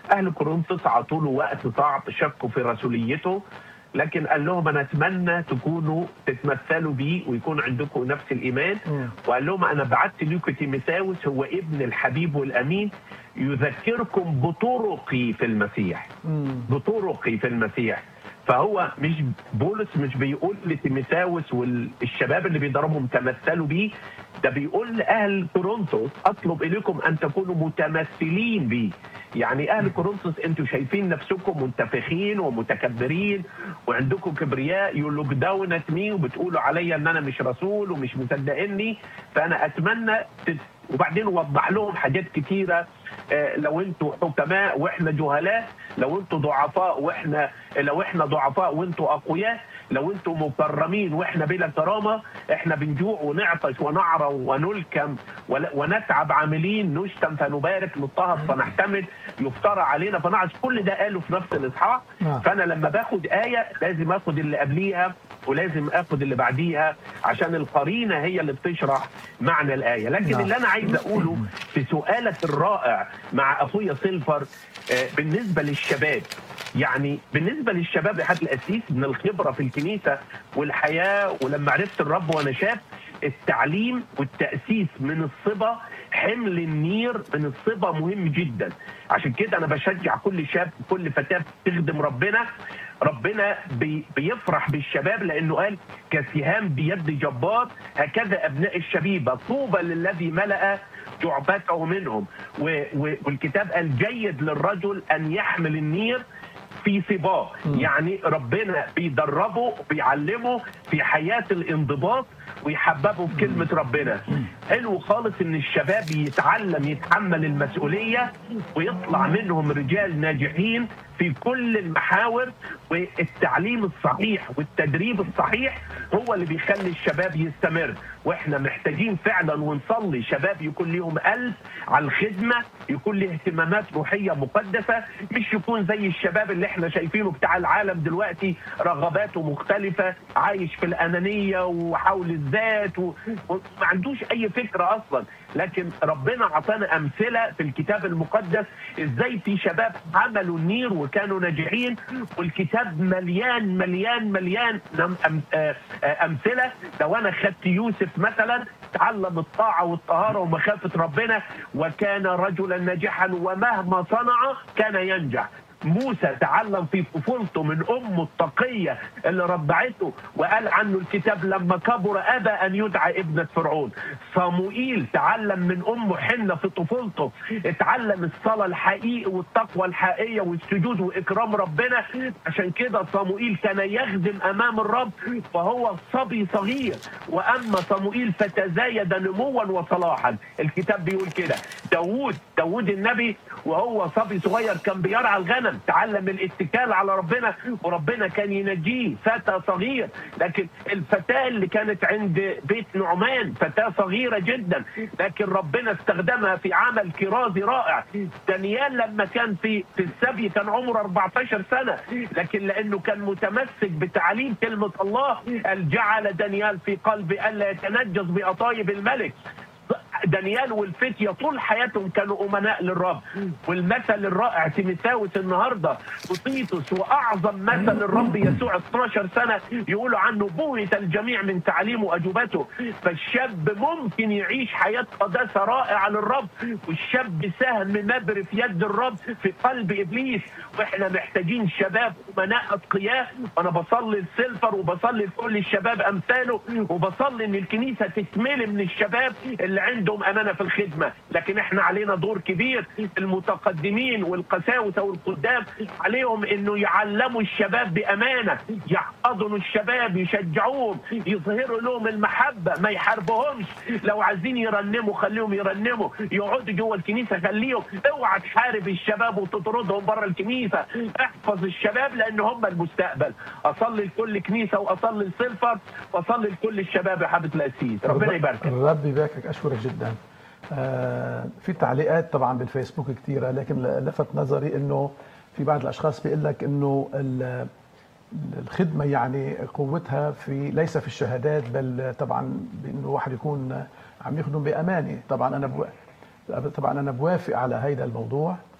اهل كورنثوس عطوا له وقت صعب شكوا في رسوليته لكن قال لهم انا اتمنى تكونوا تتمثلوا بيه ويكون عندكم نفس الايمان مم. وقال لهم انا بعت لكم تيموثاوس هو ابن الحبيب والامين يذكركم بطرقي في المسيح مم. بطرقي في المسيح فهو مش بولس مش بيقول لتيموثاوس والشباب اللي بيضربهم تمثلوا بيه ده بيقول لاهل كورنثوس اطلب اليكم ان تكونوا متمثلين بيه يعني اهل كورنثوس انتوا شايفين نفسكم منتفخين ومتكبرين وعندكم كبرياء يو لوك داون ات مي وبتقولوا عليا ان انا مش رسول ومش مصدقني فانا اتمنى تت... وبعدين وضح لهم حاجات كتيره آه، لو انتوا حكماء واحنا جهلاء لو انتوا ضعفاء واحنا لو احنا ضعفاء وانتوا اقوياء لو انتوا مكرمين واحنا بلا كرامه احنا بنجوع ونعطش ونعرى ونلكم ول- ونتعب عاملين نشتم فنبارك نضطهد فنحتمل يفترى علينا فنعش كل ده قاله في نفس الاصحاح نعم. فانا لما باخد ايه لازم اخد اللي قبليها ولازم اخد اللي بعديها عشان القرينه هي اللي بتشرح معنى الايه لكن نعم. اللي انا عايز اقوله في سؤالك الرائع مع اخويا سيلفر آه، بالنسبه للشباب يعني بالنسبه للشباب يا حاج الاسيس من الخبره في الكنيسه والحياه ولما عرفت الرب وانا شاب التعليم والتاسيس من الصبا حمل النير من الصبا مهم جدا عشان كده انا بشجع كل شاب كل فتاه بتخدم ربنا ربنا بي بيفرح بالشباب لانه قال كسهام بيد جبار هكذا ابناء الشبيبه طوبى للذي ملأ جعبته منهم و و والكتاب قال جيد للرجل ان يحمل النير في صباه يعني ربنا بيدربه بيعلمه في حياة الانضباط ويحببه في كلمة ربنا حلو خالص ان الشباب يتعلم يتحمل المسؤولية ويطلع منهم رجال ناجحين في كل المحاور والتعليم الصحيح والتدريب الصحيح هو اللي بيخلي الشباب يستمر واحنا محتاجين فعلا ونصلي شباب يكون ليهم قلب على الخدمة يكون له اهتمامات روحية مقدسة مش يكون زي الشباب اللي احنا شايفينه بتاع العالم دلوقتي رغباته مختلفة عايش في الأنانية وحول الذات و- وما عندوش أي فكرة أصلا لكن ربنا عطانا أمثلة في الكتاب المقدس إزاي في شباب عملوا النير وكانوا ناجحين والكتاب مليان مليان مليان نم- أم- آه، آه، أمثلة لو أنا خدت يوسف مثلا تعلم الطاعة والطهارة ومخافة ربنا وكان رجلا ناجحا ومهما صنع كان ينجح موسى تعلم في طفولته من امه التقيه اللي ربعته وقال عنه الكتاب لما كبر ابى ان يدعى ابنه فرعون صموئيل تعلم من امه حنه في طفولته اتعلم الصلاه الحقيقي والتقوى الحقيقيه والسجود واكرام ربنا عشان كده صموئيل كان يخدم امام الرب وهو صبي صغير واما صموئيل فتزايد نموا وصلاحا الكتاب بيقول كده داوود داوود النبي وهو صبي صغير كان بيرعى الغنم تعلم الاتكال على ربنا وربنا كان ينجيه فتى صغير لكن الفتاة اللي كانت عند بيت نعمان فتاة صغيرة جدا لكن ربنا استخدمها في عمل كرازي رائع دانيال لما كان في في السبي كان عمره 14 سنة لكن لأنه كان متمسك بتعليم كلمة الله قال جعل دانيال في قلبه ألا يتنجس بأطايب الملك دانيال والفتية طول حياتهم كانوا أمناء للرب والمثل الرائع تيموثاوس النهاردة وطيطس وأعظم مثل الرب يسوع 12 سنة يقولوا عنه بوهت الجميع من تعليمه وأجوبته فالشاب ممكن يعيش حياة قداسة رائعة للرب والشاب سهم مبر في يد الرب في قلب إبليس وإحنا محتاجين شباب أمناء أتقياء وأنا بصلي السيلفر وبصلي لكل الشباب أمثاله وبصلي إن الكنيسة تتملي من الشباب اللي عندهم أمانة في الخدمة لكن إحنا علينا دور كبير المتقدمين والقساوسة والقدام عليهم إنه يعلموا الشباب بأمانة يحضنوا الشباب يشجعوهم يظهروا لهم المحبة ما يحاربوهمش لو عايزين يرنموا خليهم يرنموا يقعدوا جوه الكنيسة خليهم اوعى تحارب الشباب وتطردهم بره الكنيسة احفظ الشباب لأن هم المستقبل أصلي لكل كنيسة وأصلي لسلفر وأصلي لكل الشباب يا حبيبة الأسيس ربنا يبارك الرب يباركك اشكرك جدا آه في تعليقات طبعا بالفيسبوك كثيره لكن لفت نظري انه في بعض الاشخاص بيقول لك انه ال- الخدمه يعني قوتها في ليس في الشهادات بل طبعا بانه الواحد يكون عم يخدم بامانه طبعا انا بو... طبعا انا بوافق على هذا الموضوع